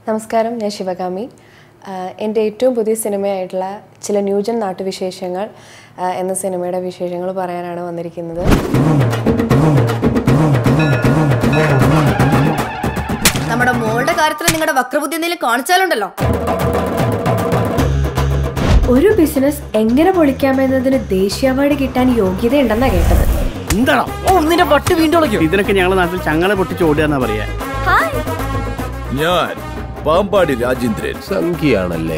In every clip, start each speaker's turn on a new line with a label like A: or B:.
A: നമസ്കാരം ഞാൻ ശിവകാമി ആഹ് എൻ്റെ ഏറ്റവും പുതിയ സിനിമയായിട്ടുള്ള ചില ന്യൂജൻ നാട്ടുവിശേഷങ്ങൾ ആഹ് എന്ന സിനിമയുടെ വിശേഷങ്ങൾ പറയാനാണ് വന്നിരിക്കുന്നത്
B: നമ്മുടെ മോളുടെ കാര്യത്തിൽ നിങ്ങളുടെ വക്രബുദ്ധി എന്തെങ്കിലും കാണിച്ചാലുണ്ടല്ലോ
C: ഒരു ബിസിനസ് എങ്ങനെ പൊളിക്കാമെന്നതിന് ദേശീയ അവാർഡ് കിട്ടാൻ യോഗ്യതയുണ്ടെന്നാ കേട്ടത്
D: എന്താടാ ഓ നിന്റെ പട്ടി വീണ്ടും ഇതിനൊക്കെ ഞങ്ങളുടെ നാട്ടിൽ ചങ്ങള പൊട്ടിച്ച് ഓടുക എന്നാ പറയാ
E: ഞാൻ പാമ്പാടി രാജേന്ദ്രൻ
F: സംഖ്യയാണല്ലേ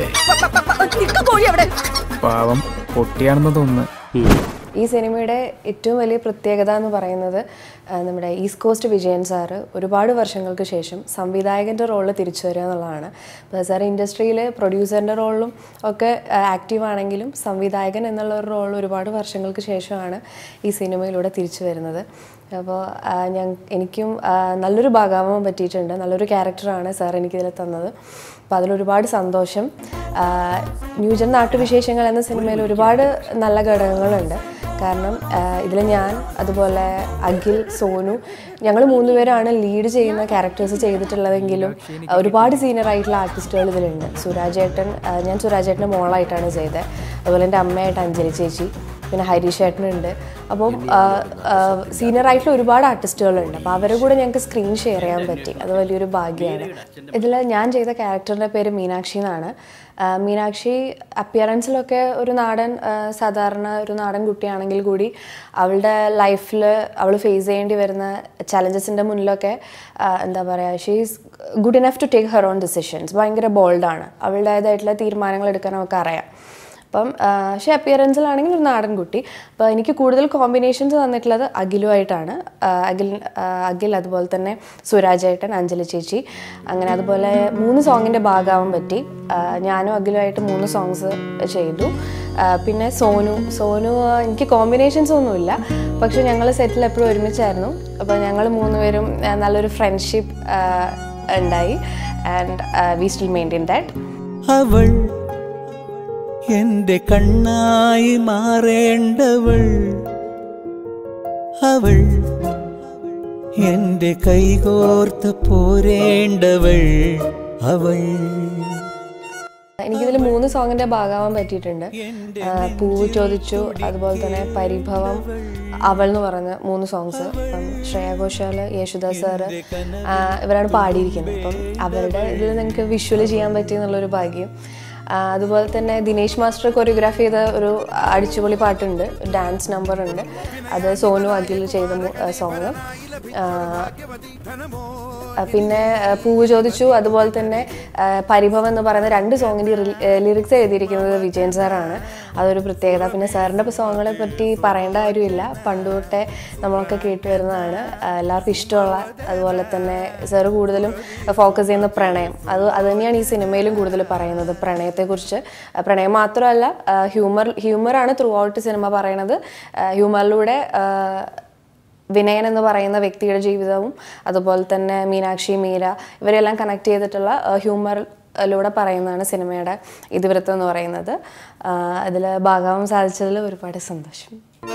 G: പാവം പൊട്ടിയാണെന്ന് തോന്നുന്നു
A: ഈ സിനിമയുടെ ഏറ്റവും വലിയ പ്രത്യേകത എന്ന് പറയുന്നത് ആഹ് നമ്മുടെ ഈസ്റ്റ് കോസ്റ്റ് വിജയൻ സാറ് ഒരുപാട് വർഷങ്ങൾക്ക് ശേഷം സംവിധായകൻ്റെ റോളിൽ തിരിച്ചു വരിക എന്നുള്ളതാണ് അപ്പോൾ സാർ ഇൻഡസ്ട്രിയിൽ പ്രൊഡ്യൂസറിൻ്റെ റോളിലും ഒക്കെ ആക്റ്റീവ് ആണെങ്കിലും സംവിധായകൻ എന്നുള്ള ഒരു റോൾ ഒരുപാട് വർഷങ്ങൾക്ക് ശേഷമാണ് ഈ സിനിമയിലൂടെ തിരിച്ചു വരുന്നത് അപ്പോൾ ഞാൻ എനിക്കും ആഹ് നല്ലൊരു ഭാഗമാവാൻ പറ്റിയിട്ടുണ്ട് നല്ലൊരു ക്യാരക്ടറാണ് സാർ എനിക്കിതിൽ തന്നത് അപ്പോൾ അതിലൊരുപാട് സന്തോഷം ആഹ് ന്യൂജൻ നാട്ടുവിശേഷങ്ങൾ എന്ന സിനിമയിൽ ഒരുപാട് നല്ല ഘടകങ്ങളുണ്ട് കാരണം ഇതിൽ ഞാൻ അതുപോലെ അഖിൽ സോനു ഞങ്ങൾ മൂന്നുപേരാണ് ലീഡ് ചെയ്യുന്ന ക്യാരക്ടേഴ്സ് ചെയ്തിട്ടുള്ളതെങ്കിലും ആഹ് ഒരുപാട് സീനിയർ ആയിട്ടുള്ള ആർട്ടിസ്റ്റുകൾ ഇതിലുണ്ട് സുരാജേട്ടൻ ആഹ് ഞാൻ സുരാജേട്ടൻ്റെ മോളായിട്ടാണ് ചെയ്തത് അതുപോലെ എൻ്റെ അമ്മയായിട്ട് അഞ്ജലി ചേച്ചി പിന്നെ ഹരീഷ് ചേട്ടനുണ്ട് അപ്പോൾ സീനിയർ ആയിട്ടുള്ള ഒരുപാട് ആർട്ടിസ്റ്റുകളുണ്ട് അപ്പോൾ അവരുടെ കൂടെ ഞങ്ങൾക്ക് സ്ക്രീൻ ഷെയർ ചെയ്യാൻ പറ്റി അത് വലിയൊരു ഭാഗ്യമാണ് ഇതിൽ ഞാൻ ചെയ്ത ക്യാരക്ടറിൻ്റെ പേര് മീനാക്ഷി എന്നാണ് ആ, മീനാക്ഷി അപ്പിയറൻസിലൊക്കെ ഒരു നാടൻ ആ, സാധാരണ ഒരു നാടൻ കുട്ടിയാണെങ്കിൽ കൂടി അവളുടെ ലൈഫിൽ അവൾ ഫേസ് ചെയ്യേണ്ടി വരുന്ന ചലഞ്ചസിൻ്റെ മുന്നിലൊക്കെ ആ, എന്താ പറയുക she is good enough to take her on decisions ഭയങ്കര ബോൾഡാണ് അവളുടേതായിട്ടുള്ള തീരുമാനങ്ങൾ എടുക്കാൻ അവൾക്ക് അറിയാം അപ്പം പക്ഷേ അപ്പിയറൻസിലാണെങ്കിൽ ഒരു നാടൻ കുട്ടി അപ്പോൾ എനിക്ക് കൂടുതൽ കോമ്പിനേഷൻസ് തന്നിട്ടുള്ളത് അഖിലുമായിട്ടാണ് ആ, അഖിൽ ആ, അഖിൽ അതുപോലെ തന്നെ സുരാജേട്ടൻ അഞ്ജലി ചേച്ചി അങ്ങനെ അതുപോലെ മൂന്ന് സോങ്ങിൻ്റെ ഭാഗമാവാൻ പറ്റി ആ, ഞാനും അഖിലുമായിട്ട് മൂന്ന് സോങ്സ് ചെയ്തു ആ, പിന്നെ സോനു സോനു ആ, എനിക്ക് കോമ്പിനേഷൻസ് ഒന്നുമില്ല പക്ഷെ ഞങ്ങൾ സെറ്റിൽ എപ്പോഴും ഒരുമിച്ചായിരുന്നു അപ്പോൾ ഞങ്ങൾ മൂന്നുപേരും ആ, നല്ലൊരു ഫ്രണ്ട്ഷിപ്പ് ഉണ്ടായി and we still maintain that
H: അവൾ എന്റെ കണ്ണായി മാറേണ്ടവൾ അവൾ എന്റെ കൈകോർത്ത് പോരേണ്ടവൾ അവൾ
A: എനിക്കിതിൽ മൂന്ന് സോങ്ങിന്റെ ഭാഗമാവാൻ പറ്റിയിട്ടുണ്ട് ആ, പൂവ് ചോദിച്ചു അതുപോലെ തന്നെ പരിഭവം അവൾ എന്ന് പറയുന്ന മൂന്ന് സോങ്സ് അപ്പം ശ്രേയ ഘോഷാൽ യേശുദാസ് സാറ് ആ, ഇവരാണ് പാടിയിരിക്കുന്നത് അപ്പം അവരുടെ ഇതിൽ നിങ്ങൾക്ക് വിഷ്വൽ ചെയ്യാൻ പറ്റി എന്നുള്ളൊരു ഭാഗ്യം ആ, അതുപോലെ തന്നെ ദിനേശ് മാസ്റ്റർ കൊറിയോഗ്രാഫി ചെയ്ത ഒരു അടിച്ചുപൊളി പാട്ടുണ്ട് ഡാൻസ് നമ്പർ ഉണ്ട് അത് സോനു അഖിൽ ചെയ്ത സോങ് പിന്നെ ആ, പൂവ് ചോദിച്ചു അതുപോലെ തന്നെ ആ, പരിഭവം എന്ന് പറയുന്ന രണ്ട് സോങ്ങിൻ്റെ ലിറിക്സ് എഴുതിയിരിക്കുന്നത് വിജയൻ സാറാണ് അതൊരു പ്രത്യേകത പിന്നെ സാറിൻ്റെ സോങ്ങുകളെ പറ്റി പറയേണ്ട കാര്യമില്ല പണ്ട് തൊട്ടേ നമ്മളൊക്കെ കേട്ട് വരുന്നതാണ് ആ, എല്ലാവർക്കും ഇഷ്ടമുള്ള അതുപോലെ തന്നെ സാറ് കൂടുതലും ഫോക്കസ് ചെയ്യുന്ന പ്രണയം അത് അത് തന്നെയാണ് ഈ സിനിമയിലും കൂടുതൽ പറയുന്നത് പ്രണയത്തെക്കുറിച്ച് ആ, പ്രണയം മാത്രമല്ല ഹ്യൂമർ ഹ്യൂമറാണ് ത്രൂ ഔട്ട് സിനിമ പറയണത് ഹ്യൂമറിലൂടെ വിനയൻ എന്ന് പറയുന്ന വ്യക്തിയുടെ ജീവിതവും അതുപോലെ തന്നെ മീനാക്ഷി മീര ഇവരെല്ലാം കണക്ട് ചെയ്തിട്ടുള്ള ഹ്യൂമറിലൂടെ പറയുന്നതാണ് സിനിമയുടെ ഇതിവൃത്തം എന്ന് പറയുന്നത് അതിൽ ഭാഗമാവാൻ സാധിച്ചതിൽ ഒരുപാട് സന്തോഷം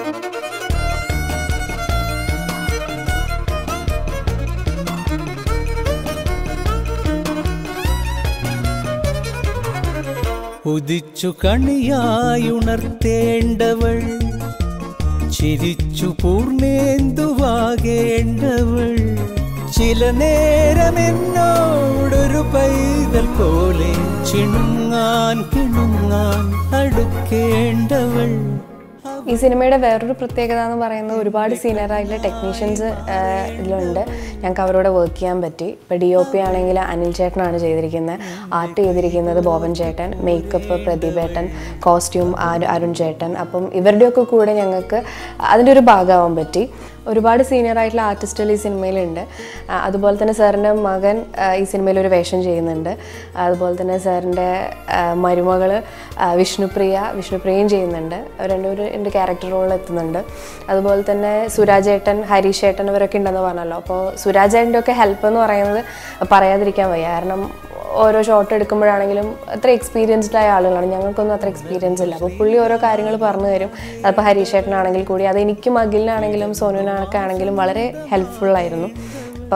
H: ഉദിച്ചു കണിയായുണർത്തേണ്ടവൾ ചിരിച്ചു പൂർണേന്തുവാകേണ്ടവൾ ചില നേരം എന്നോടൊരു പൈതൽ പോലെ ചിണുങ്ങാൻ കിണുങ്ങാൻ അടുക്കേണ്ടവൾ
A: ഈ സിനിമയുടെ വേറൊരു പ്രത്യേകത എന്ന് പറയുന്നത് ഒരുപാട് സീനിയർ ആയിട്ടുള്ള ടെക്നീഷ്യൻസ് ഇതിലുണ്ട് ഞങ്ങൾക്ക് അവരോട് വർക്ക് ചെയ്യാൻ പറ്റി ഇപ്പോൾ ഡി ഒ പി ആണെങ്കിൽ അനിൽ ചേട്ടനാണ് ചെയ്തിരിക്കുന്നത് ആർട്ട് ചെയ്തിരിക്കുന്നത് ബോബൻ ചേട്ടൻ മേക്കപ്പ് പ്രദീപേട്ടൻ കോസ്റ്റ്യൂം അരുൺ ചേട്ടൻ അപ്പം ഇവരുടെയൊക്കെ കൂടെ ഞങ്ങൾക്ക് അതിൻ്റെ ഒരു ഭാഗമാവാൻ പറ്റി ഒരുപാട് സീനിയർ ആയിട്ടുള്ള ആർട്ടിസ്റ്റുകൾ ഈ സിനിമയിലുണ്ട് ആ, അതുപോലെ തന്നെ സാറിൻ്റെ മകൻ ആ, ഈ സിനിമയിൽ ഒരു വേഷം ചെയ്യുന്നുണ്ട് അതുപോലെ തന്നെ സാറിൻ്റെ മരുമകൾ വിഷ്ണുപ്രിയ വിഷ്ണുപ്രിയയും ചെയ്യുന്നുണ്ട് അവർ രണ്ടുപേരും എൻ്റെ ക്യാരക്ടർ റോളിൽ എത്തുന്നുണ്ട് അതുപോലെ തന്നെ സുരാജേട്ടൻ ഹരീഷ് ഏട്ടൻ ഇവരൊക്കെ ഉണ്ടെന്ന് പറഞ്ഞല്ലോ അപ്പോൾ സുരാജേട്ടൻ്റെ ഒക്കെ ഹെൽപ്പ് എന്ന് പറയുന്നത് പറയാതിരിക്കാൻ വയ്യ കാരണം ഓരോ ഷോട്ട് എടുക്കുമ്പോഴാണെങ്കിലും അത്ര എക്സ്പീരിയൻസ്ഡ് ആയ ആളുകളാണ് ഞങ്ങൾക്കൊന്നും അത്ര എക്സ്പീരിയൻസ് ഇല്ല അപ്പോൾ പുള്ളി ഓരോ കാര്യങ്ങൾ പറഞ്ഞു തരും അതിപ്പോൾ ഹരീഷ് ഏട്ടനാണെങ്കിൽ കൂടി അത് എനിക്കും അഖിലിനാണെങ്കിലും സോനുവിനൊക്കെ ആണെങ്കിലും വളരെ ഹെൽപ്ഫുൾ ആയിരുന്നു അപ്പം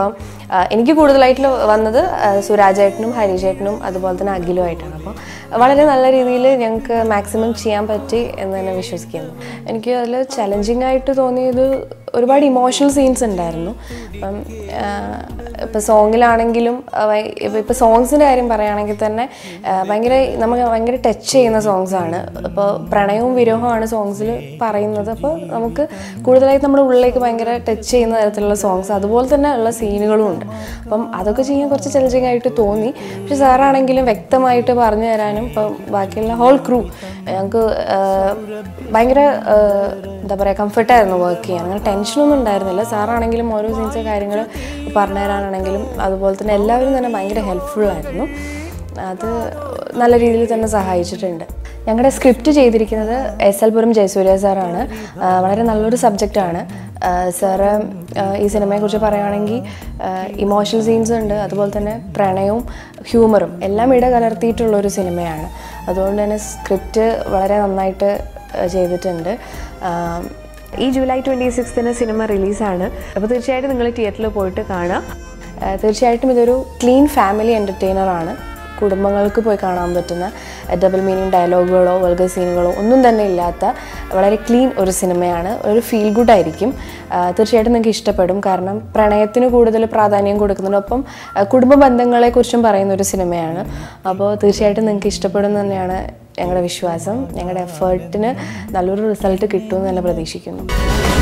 A: ആ, എനിക്ക് കൂടുതലായിട്ട് വന്നത് ആ, സുരാജേട്ടനും ഹരിചേട്ടനും അതുപോലെ തന്നെ അഖിലുമായിട്ടാണ് അപ്പോൾ വളരെ നല്ല രീതിയിൽ ഞങ്ങൾക്ക് മാക്സിമം ചെയ്യാൻ പറ്റി എന്ന് തന്നെ വിശ്വസിക്കുന്നു എനിക്ക് അതിൽ ചലഞ്ചിങ് ആയിട്ട് തോന്നിയത് ഒരുപാട് ഇമോഷണൽ സീൻസ് ഉണ്ടായിരുന്നു അപ്പം ഇപ്പോൾ സോങ്ങിലാണെങ്കിലും ഇപ്പോൾ ഇപ്പോൾ സോങ്സിൻ്റെ കാര്യം പറയുകയാണെങ്കിൽ തന്നെ ആ, ഭയങ്കര നമുക്ക് ഭയങ്കര ടച്ച് ചെയ്യുന്ന സോങ്സ് ആണ് ഇപ്പോൾ പ്രണയവും വിരഹവുമാണ് സോങ്സിൽ പറയുന്നത് അപ്പോൾ നമുക്ക് കൂടുതലായിട്ട് നമ്മുടെ ഉള്ളിലേക്ക് ഭയങ്കര ടച്ച് ചെയ്യുന്ന തരത്തിലുള്ള സോങ്സ് അതുപോലെ തന്നെ ഉള്ള സീനുകളും ഉണ്ട് അപ്പം അതൊക്കെ ചെയ്യാൻ കുറച്ച് ചലഞ്ചിങ് ആയിട്ട് തോന്നി പക്ഷെ സാറാണെങ്കിലും വ്യക്തമായിട്ട് പറഞ്ഞു തരാനും ഇപ്പം ബാക്കിയുള്ള ഹോൾ ക്രൂ ഞങ്ങൾക്ക് ഭയങ്കര ആ, എന്താ പറയുക കംഫർട്ടായിരുന്നു വർക്ക് ചെയ്യാൻ അങ്ങനെ ടെൻഷനൊന്നും ഉണ്ടായിരുന്നില്ല സാറാണെങ്കിലും ഓരോ സീൻസ് കാര്യങ്ങൾ പറഞ്ഞു തരാനാണെങ്കിലും അതുപോലെ തന്നെ എല്ലാവരും തന്നെ ഭയങ്കര ഹെൽപ്ഫുൾ ആയിരുന്നു അത് നല്ല രീതിയിൽ തന്നെ സഹായിച്ചിട്ടുണ്ട് ഞങ്ങളുടെ സ്ക്രിപ്റ്റ് ചെയ്തിരിക്കുന്നത് എസ് എൽ പുരം ജയസൂര്യ സാറാണ് ആ, വളരെ നല്ലൊരു സബ്ജക്റ്റാണ് സാറ് ഈ സിനിമയെക്കുറിച്ച് പറയുകയാണെങ്കിൽ ഇമോഷണൽ സീൻസ് ഉണ്ട് അതുപോലെ തന്നെ പ്രണയവും ഹ്യൂമറും എല്ലാം ഇട കലർത്തിയിട്ടുള്ളൊരു സിനിമയാണ് അതുകൊണ്ട് തന്നെ സ്ക്രിപ്റ്റ് വളരെ നന്നായിട്ട് ആ, ചെയ്തിട്ടുണ്ട് ആ, ഈ ജൂലൈ ട്വൻറ്റി സിക്സ്തിന് സിനിമ റിലീസാണ് അപ്പോൾ തീർച്ചയായിട്ടും നിങ്ങൾ തിയേറ്ററിൽ പോയിട്ട് കാണാം ആ, തീർച്ചയായിട്ടും ഇതൊരു ക്ലീൻ ഫാമിലി എൻ്റർടൈനറാണ് കുടുംബങ്ങൾക്ക് പോയി കാണാൻ പറ്റുന്ന ഡബിൾ മീനിങ് ഡയലോഗുകളോ വൾഗർ സീനുകളോ ഒന്നും തന്നെ ഇല്ലാത്ത വളരെ ക്ലീൻ ഒരു സിനിമയാണ് ഒരു ഫീൽ ഗുഡ് ആയിരിക്കും ആ, തീർച്ചയായിട്ടും നിങ്ങൾക്ക് ഇഷ്ടപ്പെടും കാരണം പ്രണയത്തിന് കൂടുതൽ പ്രാധാന്യം കൊടുക്കുന്നതിനൊപ്പം ആ, കുടുംബ ബന്ധങ്ങളെക്കുറിച്ചും പറയുന്ന ഒരു സിനിമയാണ് അപ്പോൾ തീർച്ചയായിട്ടും നിങ്ങൾക്ക് ഇഷ്ടപ്പെടും എന്ന് തന്നെയാണ് ഞങ്ങളുടെ വിശ്വാസം ഞങ്ങളുടെ എഫേർട്ടിന് നല്ലൊരു റിസൾട്ട് കിട്ടുമെന്ന് തന്നെ പ്രതീക്ഷിക്കുന്നു